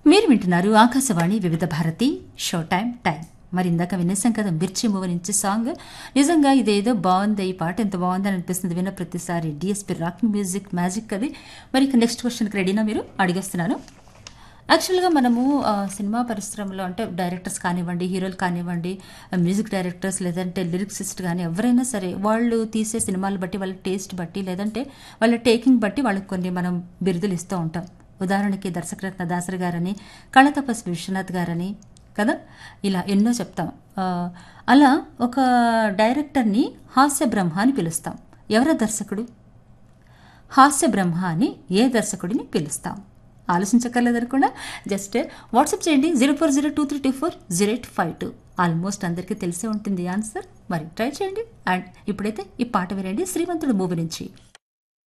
మీరు వింటున్నారు ఆకాశవాణి వివిధ భారతి షో టైం టైం మరి ఇందాక వినేసాం కదా మిర్చి మూవ నుంచి సాంగ్ నిజంగా ఇదేదో బాగుంది ఈ పాట ఎంత బాగుందని అనిపిస్తుంది విన్న ప్రతిసారి డిఎస్పి రాకింగ్ మ్యూజిక్ మ్యాజిక్ అది మరి ఇక నెక్స్ట్ క్వశ్చన్కి రెడీనా మీరు అడిగేస్తున్నాను యాక్చువల్గా మనము ఆ, సినిమా పరిశ్రమలో అంటే డైరెక్టర్స్ కానివ్వండి హీరోలు కానివ్వండి ఆ, మ్యూజిక్ డైరెక్టర్స్ లేదంటే లిరిక్సిస్ట్ కానీ ఎవరైనా సరే వాళ్ళు తీసే సినిమాలు బట్టి వాళ్ళ టేస్ట్ బట్టి లేదంటే వాళ్ళ టేకింగ్ బట్టి వాళ్ళకి కొన్ని మనం బిరుదులు ఇస్తూ ఉంటాం ఉదాహరణకి దర్శకరత్న దాసరి గారని కళతపస్వి విశ్వనాథ్ గారని కదా ఇలా ఎన్నో చెప్తాం ఆ, అలా ఒక డైరెక్టర్ని హాస్య బ్రహ్మ అని పిలుస్తాం ఎవర దర్శకుడు హాస్య బ్రహ్మ అని ఏ దర్శకుడిని పిలుస్తాం ఆలోచించక్కర్లేదనుకుండా జస్ట్ వాట్సాప్ చేయండి zero four zero two three two four zero eight five two almost అందరికీ తెలిసే ఉంటుంది ఆన్సర్ మరి ట్రై చేయండి అండ్ ఇప్పుడైతే ఈ పాట వినండి శ్రీమంతుడు మూవీ నుంచి